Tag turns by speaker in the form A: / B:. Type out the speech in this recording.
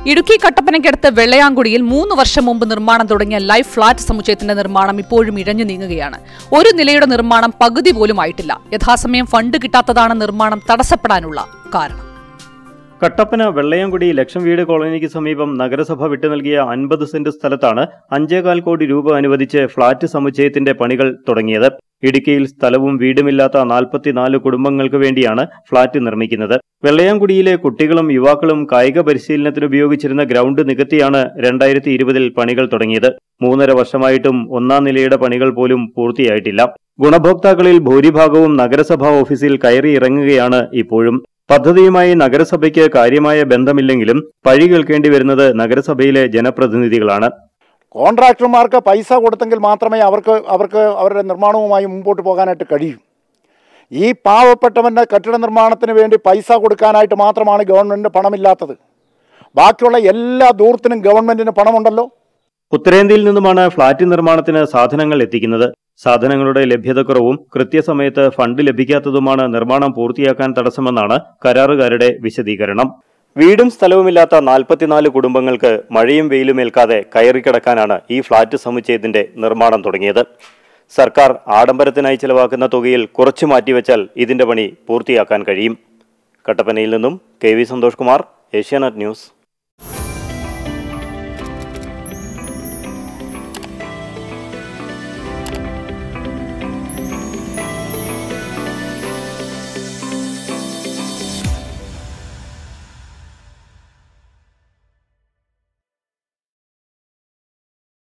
A: ഇടുക്കി കട്ടപ്പനയ്ക്കടുത്ത് വെള്ളയാങ്കുടിയിൽ മൂന്ന് വർഷം മുമ്പ് നിർമ്മാണം തുടങ്ങിയ ലൈഫ് ഫ്ളാറ്റ് സമുച്ചയത്തിന്റെ നിർമ്മാണം ഇപ്പോഴും ഇഴഞ്ഞു നീങ്ങുകയാണ് ഒരു നിലയുടെ നിർമ്മാണം പകുതി പോലും ആയിട്ടില്ല യഥാസമയം ഫണ്ട് കിട്ടാത്തതാണ് നിർമ്മാണം തടസ്സപ്പെടാനുള്ള കാരണം
B: കട്ടപ്പന വെള്ളയംകുടി ലക്ഷം വീട് കോളനിക്ക് സമീപം നഗരസഭ വിട്ടു നൽകിയ അൻപത് സെന്റ് സ്ഥലത്താണ് അഞ്ചേകാൽ കോടി രൂപ അനുവദിച്ച് ഫ്ളാറ്റ് സമുച്ചയത്തിന്റെ പണികൾ തുടങ്ങിയത് ഇടുക്കിയിൽ സ്ഥലവും വീടുമില്ലാത്ത നാൽപ്പത്തിനാല് കുടുംബങ്ങൾക്ക് വേണ്ടിയാണ് ഫ്ളാറ്റ് നിർമ്മിക്കുന്നത് വെള്ളയാംകുടിയിലെ കുട്ടികളും യുവാക്കളും കായിക പരിശീലനത്തിന് ഉപയോഗിച്ചിരുന്ന ഗ്രൗണ്ട് നികത്തിയാണ് രണ്ടായിരത്തി ഇരുപതിൽ പണികൾ തുടങ്ങിയത് മൂന്നര വർഷമായിട്ടും ഒന്നാം നിലയുടെ പണികൾ പോലും പൂർത്തിയായിട്ടില്ല ഗുണഭോക്താക്കളിൽ ഭൂരിഭാഗവും നഗരസഭാ ഓഫീസിൽ കയറി ഇറങ്ങുകയാണ് ഇപ്പോഴും പദ്ധതിയുമായി നഗരസഭയ്ക്ക് കാര്യമായ ബന്ധമില്ലെങ്കിലും പഴി കേൾക്കേണ്ടി വരുന്നത് നഗരസഭയിലെ ജനപ്രതിനിധികളാണ്
C: കോൺട്രാക്ടർമാർക്ക് പൈസ കൊടുത്തെങ്കിൽ മാത്രമേ അവർക്ക് അവർക്ക് അവരുടെ നിർമ്മാണവുമായി മുമ്പോട്ട് പോകാനായിട്ട് കഴിയൂ ഈ പാവപ്പെട്ടവൻ്റെ കെട്ടിട നിർമ്മാണത്തിന് വേണ്ടി പൈസ കൊടുക്കാനായിട്ട് മാത്രമാണ് ഗവൺമെൻറ് പണമില്ലാത്തത് ബാക്കിയുള്ള എല്ലാ ദൂരത്തിനും ഗവൺമെൻറ്റിന് പണമുണ്ടല്ലോ
B: ഉത്തരേന്ത്യയിൽ നിന്നുമാണ് ഫ്ളാറ്റ് നിർമ്മാണത്തിന് സാധനങ്ങൾ എത്തിക്കുന്നത് സാധനങ്ങളുടെ ലഭ്യതക്കുറവും കൃത്യസമയത്ത് ഫണ്ട് ലഭിക്കാത്തതുമാണ് നിർമ്മാണം പൂർത്തിയാക്കാൻ തടസ്സമെന്നാണ് കരാറുകാരുടെ വിശദീകരണം വീടും സ്ഥലവുമില്ലാത്ത നാൽപ്പത്തിനാല് കുടുംബങ്ങൾക്ക് മഴയും വെയിലും ഏൽക്കാതെ കയറിക്കിടക്കാനാണ് ഈ ഫ്ളാറ്റ് സമുച്ചയത്തിന്റെ നിർമ്മാണം തുടങ്ങിയത് സർക്കാർ ആഡംബരത്തിനായി ചെലവാക്കുന്ന തുകയിൽ കുറച്ചു മാറ്റിവെച്ചാൽ ഇതിന്റെ പണി പൂർത്തിയാക്കാൻ കഴിയും കട്ടപ്പനയിൽ നിന്നും K V Santhosh Kumar Asianet news